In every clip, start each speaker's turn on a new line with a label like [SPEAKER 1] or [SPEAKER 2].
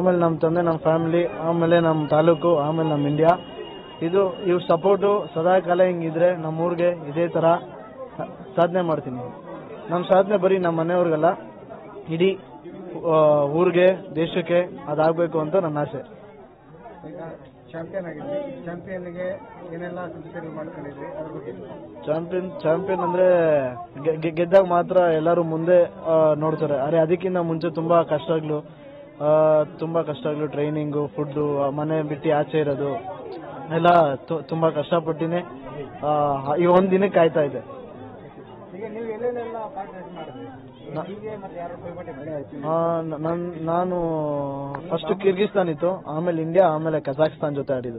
[SPEAKER 1] ಆಮೇಲೆ ನಮ್ಮ ತಂದೆ ನಮ್ಮ ಫ್ಯಾಮಿಲಿ ಆಮೇಲೆ ನಮ್ಮ ತಾಲೂಕು ಆಮೇಲೆ ನಮ್ಮ ಇಂಡಿಯಾ ಇದು ಇವ್ರ ಸಪೋರ್ಟು ಸದಾ ಕಾಲ ಹಿಂಗಿದ್ರೆ ನಮ್ಮ ಊರಿಗೆ ಇದೇ ಥರ ಸಾಧನೆ ಮಾಡ್ತೀನಿ ನಮ್ಮ ಸಾಧನೆ ಬರೀ ನಮ್ಮ ಮನೆಯವ್ರಿಗಲ್ಲ ಇಡೀ ಆ, ಊರಿಗೆ ದೇಶಕ್ಕೆ ಅದಾಗಬೇಕು ಅಂತ ನನ್ನ ಆಸೆ
[SPEAKER 2] ಈಗ ಚಾಂಪಿಯನ್ ಆಗಿದ್ರಿ ಚಾಂಪಿಯನ್ಗೆ ಏನೆಲ್ಲ ಸಿದ್ಧತೆಗಳು ಮಾಡ್ಕೊಂಡಿದ್ರಿ ಅದ್ರ ಬಗ್ಗೆ
[SPEAKER 1] ಚಾಂಪಿಯನ್ ಚಾಂಪಿಯನ್ ಅಂದ್ರೆ ಗೆ- ಗೆ- ಗೆದ್ದಾಗ ಮಾತ್ರ ಎಲ್ಲರೂ ಮುಂದೆ ಆ, ನೋಡ್ತಾರೆ ಅರೆ ಅದಕ್ಕಿಂತ ಮುಂಚೆ ತುಂಬಾ ಕಷ್ಟಗಳು ಆ, ತುಂಬಾ ಕಷ್ಟಗಳು ಟ್ರೈನಿಂಗು ಫುಡ್ ಮನೆ ಬಿಟ್ಟು ಆಚೆ ಇರೋದು ಎಲ್ಲ ತು- ತುಂಬಾ ಕಷ್ಟಪಟ್ಟಿನೇ ಆ, ಈ ಒಂದ್ ದಿನಕ್ಕೆ ಕಾಯ್ತಾ ಇದೆ
[SPEAKER 2] ಈಗ ನೀವು ಎಲ್ಲೆಲ್ಲೆಲ್ಲ ಪಾರ್ಟಿಸಿಪೇಟ್ ಮಾಡಿದ್ರಿ
[SPEAKER 1] ನಾ-
[SPEAKER 2] ಹೀಗೆ ಮತ್ತೆ ಯಾರು ಕೈಪಟ್ಟಿ
[SPEAKER 1] ಆ, ನ- ನನ್ ನಾನು ಫಸ್ಟ್ ಕಿರ್ಗಿಸ್ತಾನ್ ಇತ್ತು ಆಮೇಲೆ ಇಂಡಿಯಾ ಆಮೇಲೆ ಕಜಾಕ್ಸ್ತಾನ್ ಜೊತೆ ಆಡಿದ್ದು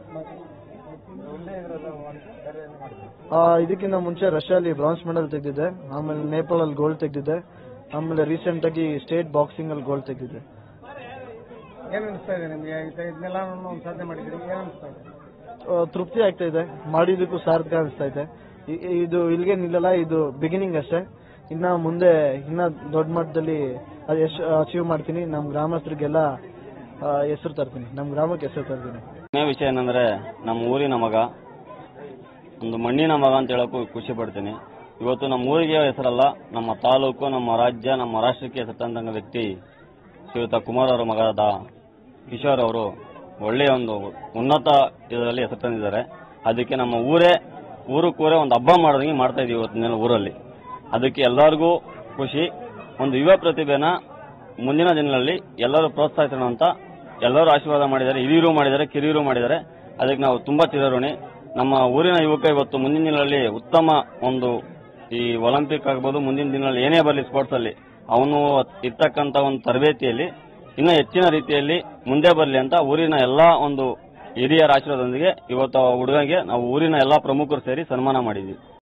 [SPEAKER 1] ಆ, ಇದಕ್ಕಿಂತ ಮುಂಚೆ ರಷ್ಯಾಲಿ ಬ್ರಾನ್ಸ್ ಮೆಡಲ್ ತೆಗೆದಿದ್ದೆ ಆಮೇಲೆ ನೇಪಾಳ ಅಲ್ಲಿ ಗೋಲ್ಡ್ ತೆಗೆದಿದ್ದೆ ಆಮೇಲೆ ರೀಸೆಂಟ್ ಆಗಿ ಸ್ಟೇಟ್ ಬಾಕ್ಸಿಂಗ್ ಅಲ್ಲಿ ಗೋಲ್ಡ್ ತೆಗೆದಿದ್ದೆ
[SPEAKER 2] ಏನ್ ಅನಿಸ್ತಾ ಇದೆ ನಿಮ್ಗೆ ಇದು- ಇದನ್ನೆಲ್ಲ ಒಂದು ಸಾಧನೆ ಮಾಡಿದ್ರಿ ಏನ್ ಅನಿಸ್ತಾ ಇದೆ
[SPEAKER 1] ಆ, ತೃಪ್ತಿ ಆಗ್ತಾ ಇದೆ ಮಾಡಿದ್ದಕ್ಕೂ ಸಾರ್ಥಕ ಅನಿಸ್ತಾ ಇದೆ ಇ- ಇದು ಇಲ್ಲಿಗೆ ನಿಲ್ಲಲ್ಲ ಇದು ಬಿಗಿನಿಂಗ್ ಅಷ್ಟೇ ಇನ್ನ ಮುಂದೆ ಇನ್ನ ದೊಡ್ಡ ಮಟ್ಟದಲ್ಲಿ ಅದು ಎಷ್ಟು ಅಚೀವ್ ಮಾಡ್ತೀನಿ ನಮ್ಮ ಗ್ರಾಮಸ್ಥರಿಗೆಲ್ಲ ಹೆಸರು ತರ್ತೀನಿ ನಮ್ಮ ಗ್ರಾಮಕ್ಕೆ ಹೆಸರು ತರ್ತೀನಿ
[SPEAKER 3] ಕೊನೆಯ ವಿಷಯ ಏನಂದ್ರೆ ನಮ್ಮ ಊರಿನ ಮಗ ಒಂದು ಮಣ್ಣಿನ ಮಗ ಅಂತ ಹೇಳಕ್ಕೂ ಖುಷಿ ಪಡ್ತೀನಿ ಇವತ್ತು ನಮ್ಮ ಊರಿಗೆ ಹೆಸರಲ್ಲ ನಮ್ಮ ತಾಲೂಕು ನಮ್ಮ ರಾಜ್ಯ ನಮ್ಮ ರಾಷ್ಟ್ರಕ್ಕೆ ಹೆಸರು ತಂದಂಗ ವ್ಯಕ್ತಿ ಶ್ರೀಯುತ ಕುಮಾರ್ ಅವರ ಮಗದ ಕಿಶೋರ್ ಅವರು ಒಳ್ಳೆಯ ಒಂದು ಉನ್ನತ ಇದರಲ್ಲಿ ಹೆಸರು ತಂದಿದ್ದಾರೆ ಅದಕ್ಕೆ ನಮ್ಮ ಊರೇ ಊರಕ್ಕೂರೇ ಒಂದು ಹಬ್ಬ ಮಾಡೋದಂಗೆ ಮಾಡ್ತಾ ಇದೀವಿ ಇವತ್ತಿನ ಊರಲ್ಲಿ ಅದಕ್ಕೆ ಎಲ್ಲರಿಗೂ ಖುಷಿ ಒಂದು ಯುವ ಪ್ರತಿಭೆನ ಮುಂದಿನ ದಿನಗಳಲ್ಲಿ ಎಲ್ಲರೂ ಪ್ರೋತ್ಸಾಹಿಸೋಣ ಅಂತ ಎಲ್ಲರೂ ಆಶೀರ್ವಾದ ಮಾಡಿದ್ದಾರೆ ಹಿರಿಯರು ಮಾಡಿದ್ದಾರೆ ಕಿರಿಯರು ಮಾಡಿದ್ದಾರೆ ಅದಕ್ಕೆ ನಾವು ತುಂಬಾ ಚಿರಋಣಿ ನಮ್ಮ ಊರಿನ ಯುವಕ ಇವತ್ತು ಮುಂದಿನ ದಿನಗಳಲ್ಲಿ ಉತ್ತಮ ಒಂದು ಈ ಒಲಿಂಪಿಕ್ ಆಗ್ಬೋದು ಮುಂದಿನ ದಿನಗಳಲ್ಲಿ ಏನೇ ಬರಲಿ ಸ್ಪೋರ್ಟ್ಸ್ ಅಲ್ಲಿ ಅವನು ಇರ್ತಕ್ಕಂತ ಒಂದು ತರಬೇತಿಯಲ್ಲಿ ಇನ್ನೂ ಹೆಚ್ಚಿನ ರೀತಿಯಲ್ಲಿ ಮುಂದೆ ಬರಲಿ ಅಂತ ಊರಿನ ಎಲ್ಲಾ ಒಂದು ಹಿರಿಯರ ಆಶೀರ್ವಾದದೊಂದಿಗೆ ಇವತ್ತು ಆ ಹುಡುಗನಿಗೆ ನಾವು ಊರಿನ ಎಲ್ಲಾ ಪ್ರಮುಖರು ಸೇರಿ ಸನ್ಮಾನ ಮಾಡಿದ್ವಿ